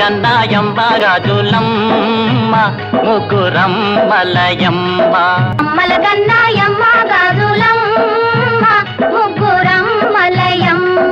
గన్నాయమ్మ గాజులమ్మ ముగ్గురమ్మలయమ్మ అమ్మల గన్నాయమ్మ గాజులమ్మ ముగ్గురమ్మలయమ్మ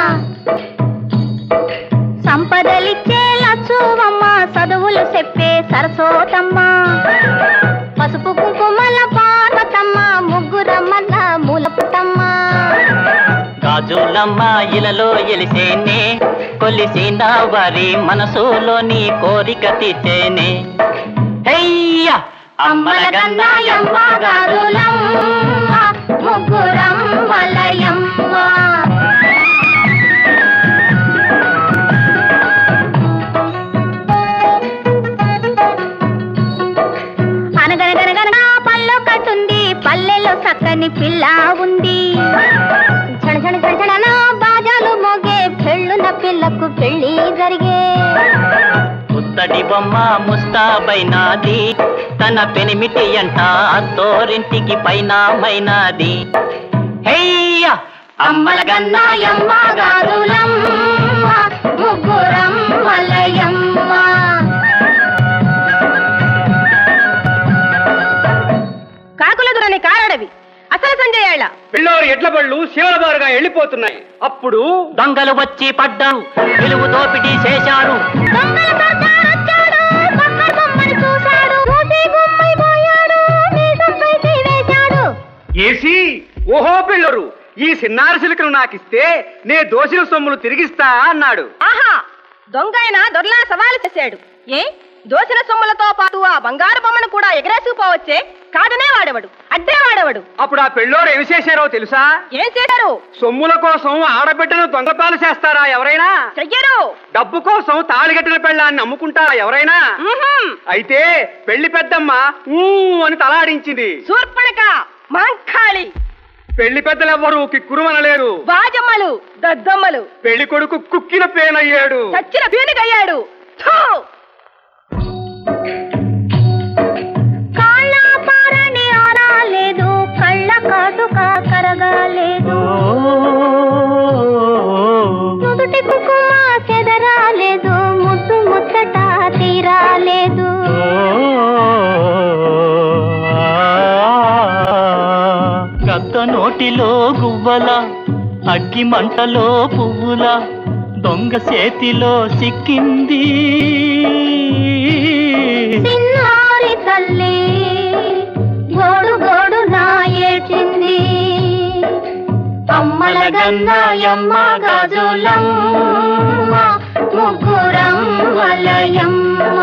సంపదలిచ్చే లచ్చువమ్మ చదువులు చెప్పే సరస్వతమ్మ పసుపు కుంకుమల పార్వతమ్మ ముగ్గురమ్మల మూలపుటమ్మ గాజులమ్మ ఇలలో ఎలిసేనే కొలిసిన వారి మనసులోని కోరిక తీర్చేనే హెయ్యా అమ్మల గన్నాయమ్మ గాజులమ్మ ముగ్గురమ్మలయమ్మ అనగనగనగనగా పల్లె కట్టుంది పల్లెలో చక్కని పిల్ల ఉంది చణ చణ చణ చణన బాజాలు మోగే పెళ్ళున్న పిల్లకు పెళ్లి జరిగే పుత్తడి బొమ్మ ముస్తాబైనాది తన పెనిమిటి అంట తోరింటికి పైన మైనాది హెయ్యా అమ్మల గన్నాయమ్మ గాజులమ్మ ముగ్గురమ్మలయమ్మ కాకులదురని కారడవి అసలు సంజయాళ్ళ పిల్లోరు ఎడ్ల బళ్ళు శివలబారుగా వెళ్ళిపోతున్నాయి అప్పుడు దొంగలు వచ్చి పడ్డారు వెలుగు దోపిడీ చేశారు దొంగల సర్దారొచ్చాడు, బంగారు బొమ్మని చూశాడు, చూసి గుమ్మైపోయాడు, మీసంపై చేయి వేశాడు. ఏసి ఓహో పిల్లరు ఈ సిన్నారి సిలుకను నాకిస్తే నే దోషుల సొమ్ములు తిరిగిస్తా అన్నాడు ఆహా దొంగ ఆయన దొర్లా సవాలు చేశాడు ఏ దోచిన సొమ్ములతో పాటు ఆ బంగారు బొమ్మను కూడా ఎగరేసుకుపోవచ్చే కాదనే వాడేవాడు అడ్డే వాడేవాడు అప్పుడు ఆ పెళ్ళోరు ఏమి చేశారో తెలుసా ఏం చేశారు సొమ్ముల కోసం ఆడబిడ్డను దొంగపాలు చేస్తారా ఎవరైనా చెయ్యరు డబ్బు కోసం తాళిగట్టిన పెళ్ళాన్ని అమ్ముకుంటారా ఎవరైనా ఉహుం. అయితే పెళ్లి పెద్దమ్మ ఊ అని తలాడించింది శూర్పణక మాంకాళి పెళ్లి పెద్దలెవ్వరూ కిక్కురుమనలేరు బాజమ్మలు దద్దమ్మలు పెళ్లి కొడుకు కుక్కిన పేనయ్యాడు చచ్చిన పీనుగయ్యాడు థూ! కాళ్ళ పారని ఆరాలేదు, కళ్ళ కాటుక కరగాలేదు. నుదుటి కుంకుమ చెదరాలేదు, ముద్దు ముచ్చట తీరాలేదు. గద్ద నోటిలో గువ్వల అగ్గి మంటలో పువ్వుల దొంగ చేతిలో సిక్కింది చిన్నారి తల్లి గోడు గోడు నా ఏడ్చింది అమ్మల గన్నాయమ్మ గాజులమ్మ ముగ్గురం వలయమ్మ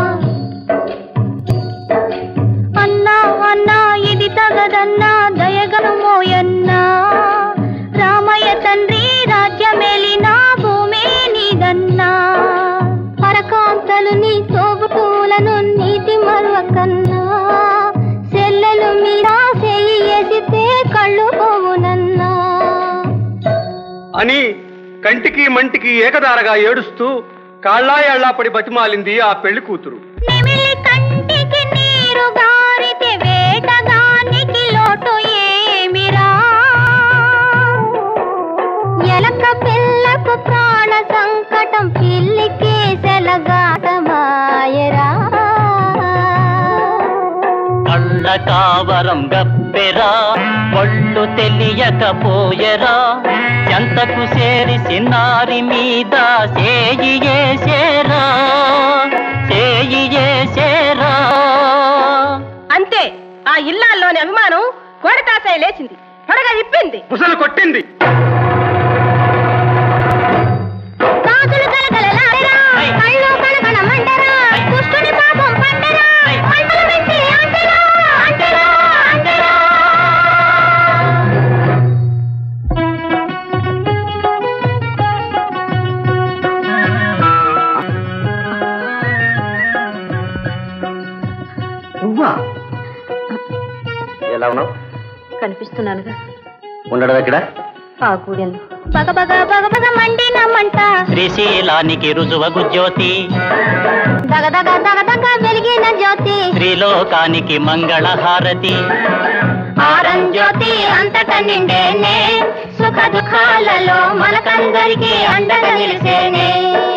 అన్నా అన్నా ఇది తగదన్నా దయగను మోయన్నా రామయ్య తండ్రి రాజ్యమేలిన భూమి నీదన్నా పరకాంతలు నీ తోబుటూలను నీతి మరువకన్నా చెల్లెలు మీద చెయ్యి ఎసితే కళ్ళు పోవునన్నా అని కంటికి మంటికి ఏకదారగా ఏడుస్తూ కాళ్ళాయాళ్ళా పడి బతిమాలింది ఆ పెళ్లి కూతురు నెమిలి కంటికి నీరు గారితే వేటగానికి లోటు ఏమిరా ఎలక పిల్లకు ప్రాణ సంకటం పిల్లికి సెలగాటమాయరా కళ్ళ కావరం గప్పెరా ఒళ్ళు తెలియకపోయరా ఎంతకు చేరి సిన్నారి మీద చేయి చేరా చేయి చేరా అంతే ఆ ఇల్లాల్లోని అభిమానం కోడతాసాయి లేచింది త్వరగా ఇప్పింది బుసలు కొట్టింది కాకులు కలకలలాడెరా, కళ్ళు కనకనమండెరా, దుష్టుని పాపం పండెరా, మంటలు పెట్టి అంటెరా, అంటెరా, అంటెరా. నువ్వా ఎలా ఉన్నావు కనిపిస్తున్నానుగా ఉండడం ఎక్కడ ఆ కూడెల్లో బగ బగ బగ బగ మండిన మంట శ్రీశీలానికి రుజువగు జ్యోతి దగ దగ దగ దగ వెలిగిన జ్యోతి త్రిలోకానికి మంగళహారతి ఆరం జ్యోతి అంతట నిండేనే సుఖ దుఃఖాలలో మనకందరికీ అండగా నిలిసేనే